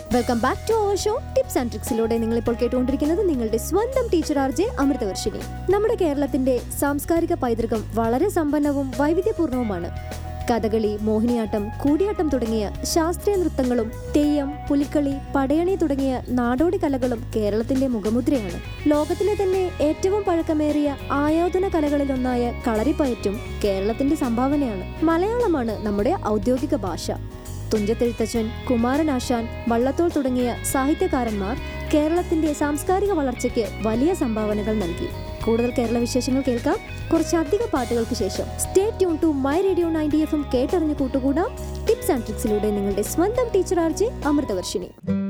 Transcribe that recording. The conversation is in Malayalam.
welcome back to our show tips and ട്രിക്സിലൂടെ നിങ്ങൾ ഇപ്പോൾ കേട്ടുകൊണ്ടിരിക്കുന്നത് നിങ്ങളുടെ സ്വന്തം ടീച്ചർ ആർ ജെ അമൃതവർഷിനി നമ്മുടെ കേരളത്തിന്റെ സാംസ്കാരിക പൈതൃകം വളരെ സമ്പന്നവും വൈവിധ്യപൂർണവുമാണ് കഥകളി മോഹിനിയാട്ടം കൂടിയാട്ടം തുടങ്ങിയ ശാസ്ത്രീയ നൃത്തങ്ങളും തെയ്യം പുലിക്കളി പടയണി തുടങ്ങിയ നാടോടി കലകളും കേരളത്തിന്റെ മുഖമുദ്രയാണ് ലോകത്തിലെ തന്നെ ഏറ്റവും പഴക്കമേറിയ ആയോധന കലകളിലൊന്നായ കളരിപ്പയറ്റും കേരളത്തിന്റെ സംഭാവനയാണ് മലയാളമാണ് നമ്മുടെ ഔദ്യോഗിക ഭാഷ തുഞ്ചത്തെഴുത്തച്ഛൻ കുമാരനാശാൻ വള്ളത്തോൾ തുടങ്ങിയ സാഹിത്യകാരന്മാർ കേരളത്തിന്റെ സാംസ്കാരിക വളർച്ചയ്ക്ക് വലിയ സംഭാവനകൾ നൽകി കൂടുതൽ കേരള വിശേഷങ്ങൾ കേൾക്കാം കുറച്ചധിക പാട്ടുകൾക്ക് ശേഷം stay tune to my radio ninety FM എം കേട്ടറിഞ്ഞ് കൂട്ടുകൂടാം ടിപ്സ് ആൻഡ് ട്രിക്സിലൂടെ നിങ്ങളുടെ സ്വന്തം ടീച്ചർ ആർജെ അമൃതവർഷിനി